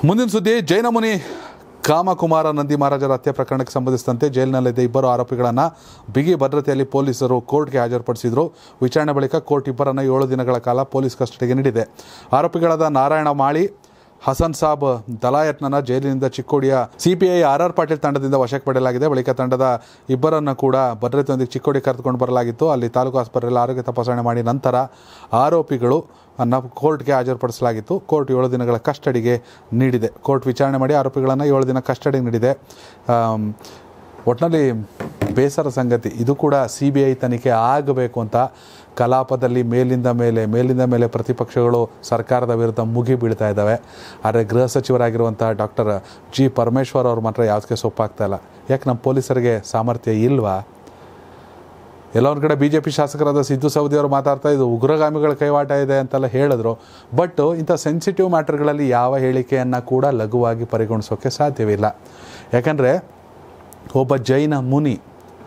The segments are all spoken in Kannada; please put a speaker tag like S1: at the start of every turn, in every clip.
S1: ಮುಂದಿನ ಸುದ್ದಿ ಜೈನ ಮುನಿ ಕಾಮಕುಮಾರ ನಂದಿ ಮಹಾರಾಜರ ಹತ್ಯೆ ಪ್ರಕರಣಕ್ಕೆ ಸಂಬಂಧಿಸಿದಂತೆ ಜೈಲಿನಲ್ಲಿದ್ದ ಇಬ್ಬರು ಆರೋಪಿಗಳನ್ನು ಬಿಗಿ ಭದ್ರತೆಯಲ್ಲಿ ಪೊಲೀಸರು ಕೋರ್ಟ್ಗೆ ಹಾಜರುಪಡಿಸಿದರು ವಿಚಾರಣೆ ಬಳಿಕ ಕೋರ್ಟ್ ಇಬ್ಬರನ್ನು ಏಳು ದಿನಗಳ ಕಾಲ ಪೊಲೀಸ್ ಕಸ್ಟಡಿಗೆ ನೀಡಿದೆ ಆರೋಪಿಗಳಾದ ನಾರಾಯಣ ಮಾಳಿ ಹಸನ್ ಸಾಬ್ ದಲಾಯತ್ನನ್ನ ಜೈಲಿನಿಂದ ಚಿಕ್ಕೋಡಿಯ ಸಿಪಿಐ ಆರ್ ಆರ್ ಪಾಟೀಲ್ ತಂಡದಿಂದ ವಶಕ್ಕೆ ಪಡೆಯಲಾಗಿದೆ ಬಳಿಕ ತಂಡದ ಇಬ್ಬರನ್ನು ಕೂಡ ಭದ್ರತೆಯೊಂದಿಗೆ ಚಿಕ್ಕೋಡಿ ಕರೆದುಕೊಂಡು ಬರಲಾಗಿತ್ತು ಅಲ್ಲಿ ತಾಲೂಕು ಆಸ್ಪತ್ರೆಯಲ್ಲಿ ಆರೋಗ್ಯ ತಪಾಸಣೆ ಮಾಡಿ ನಂತರ ಆರೋಪಿಗಳು ಅನ್ನ ಕೋರ್ಟ್ಗೆ ಹಾಜರುಪಡಿಸಲಾಗಿತ್ತು ಕೋರ್ಟ್ ಏಳು ದಿನಗಳ ಕಸ್ಟಡಿಗೆ ನೀಡಿದೆ ಕೋರ್ಟ್ ವಿಚಾರಣೆ ಮಾಡಿ ಆರೋಪಿಗಳನ್ನು ಏಳು ದಿನ ಕಸ್ಟಡಿಗೆ ನೀಡಿದೆ ಆಮ್, ಒಟ್ಟಿನಲ್ಲಿ ಬೇಸರ ಸಂಗತಿ ಇದು ಕೂಡ ಸಿ ಬಿ ಐ ತನಿಖೆ ಆಗಬೇಕು ಅಂತ ಕಲಾಪದಲ್ಲಿ ಮೇಲಿಂದ ಮೇಲೆ ಮೇಲಿಂದ ಮೇಲೆ ಪ್ರತಿಪಕ್ಷಗಳು ಸರ್ಕಾರದ ವಿರುದ್ಧ ಮುಗಿ ಬೀಳ್ತಾ ಇದ್ದಾವೆ ಆದರೆ ಗೃಹ ಸಚಿವರಾಗಿರುವಂಥ ಡಾಕ್ಟರ್ ಜಿ ಪರಮೇಶ್ವರ್ ಅವ್ರು ಮಾತ್ರ ಯಾವುದಕ್ಕೆ ಸೊಪ್ಪಾಗ್ತಾ ಇಲ್ಲ ಯಾಕೆ ನಮ್ಮ ಪೊಲೀಸರಿಗೆ ಸಾಮರ್ಥ್ಯ ಇಲ್ವಾ ಎಲ್ಲ ಒಂದು ಕಡೆ ಬಿ ಜೆ ಪಿ ಶಾಸಕರಾದ ಸಿದ್ದು ಸವದಿ ಅವರು ಮಾತಾಡ್ತಾ ಇದು ಉಗ್ರಗಾಮಿಗಳ ಕೈವಾಟ ಇದೆ ಅಂತೆಲ್ಲ ಹೇಳಿದ್ರು ಬಟ್ ಇಂಥ ಸೆನ್ಸಿಟಿವ್ ಮ್ಯಾಟರ್ಗಳಲ್ಲಿ ಯಾವ ಹೇಳಿಕೆಯನ್ನು ಕೂಡ ಲಘುವಾಗಿ ಪರಿಗಣಿಸೋಕ್ಕೆ ಸಾಧ್ಯವಿಲ್ಲ ಯಾಕಂದರೆ ಒಬ್ಬ ಜೈನ ಮುನಿ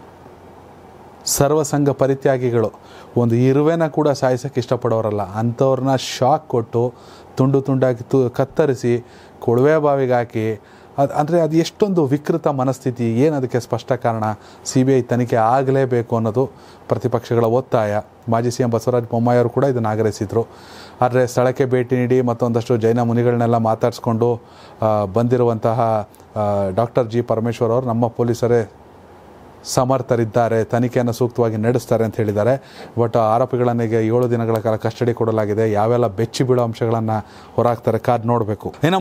S1: ಸರ್ವಸಂಘ ಪರಿತ್ಯಾಗಿಗಳು ಒಂದು ಇರುವೆನ ಕೂಡ ಸಾಯಿಸೋಕ್ಕೆ ಇಷ್ಟಪಡೋರಲ್ಲ ಅಂಥವ್ರನ್ನ ಶಾಕ್ ಕೊಟ್ಟು ತುಂಡು ತುಂಡಾಗಿ ತು ಕತ್ತರಿಸಿ ಕೊಳವೆ ಬಾವಿಗೆ ಹಾಕಿ ಅದು ಅಂದರೆ ಅದು ಎಷ್ಟೊಂದು ವಿಕೃತ ಮನಸ್ಥಿತಿ ಏನು ಅದಕ್ಕೆ ಸ್ಪಷ್ಟ ಕಾರಣ ಸಿ ಬಿ ಐ ತನಿಖೆ ಆಗಲೇಬೇಕು ಅನ್ನೋದು ಪ್ರತಿಪಕ್ಷಗಳ ಒತ್ತಾಯ ಮಾಜಿ ಸಿ ಎಂ ಬಸವರಾಜ ಬೊಮ್ಮಾಯಿ ಅವರು ಕೂಡ ಇದನ್ನು ಆಗ್ರಹಿಸಿದರು ಆದರೆ ಸ್ಥಳಕ್ಕೆ ಭೇಟಿ ನೀಡಿ ಮತ್ತೊಂದಷ್ಟು ಜೈನ ಮುನಿಗಳನ್ನೆಲ್ಲ ಮಾತಾಡಿಸ್ಕೊಂಡು ಆ, ಬಂದಿರುವಂತಹ ಡಾಕ್ಟರ್ ಜಿ ಪರಮೇಶ್ವರ್ ಅವರು ನಮ್ಮ ಪೊಲೀಸರೇ ಸಮರ್ಥರಿದ್ದಾರೆ ತನಿಖೆಯನ್ನು ಸೂಕ್ತವಾಗಿ ನಡೆಸ್ತಾರೆ ಅಂತ ಹೇಳಿದ್ದಾರೆ ಬಟ್ ಆರೋಪಿಗಳನ್ನಿಗೆ ಏಳು ದಿನಗಳ ಕಾಲ ಕಸ್ಟಡಿ ಕೊಡಲಾಗಿದೆ ಯಾವೆಲ್ಲ ಬೆಚ್ಚಿ ಬೀಳೋ ಅಂಶಗಳನ್ನು ಹೊರಹಾಕ್ತಾರೆ ಕಾದ್ ನೋಡಬೇಕು ಇನ್ನು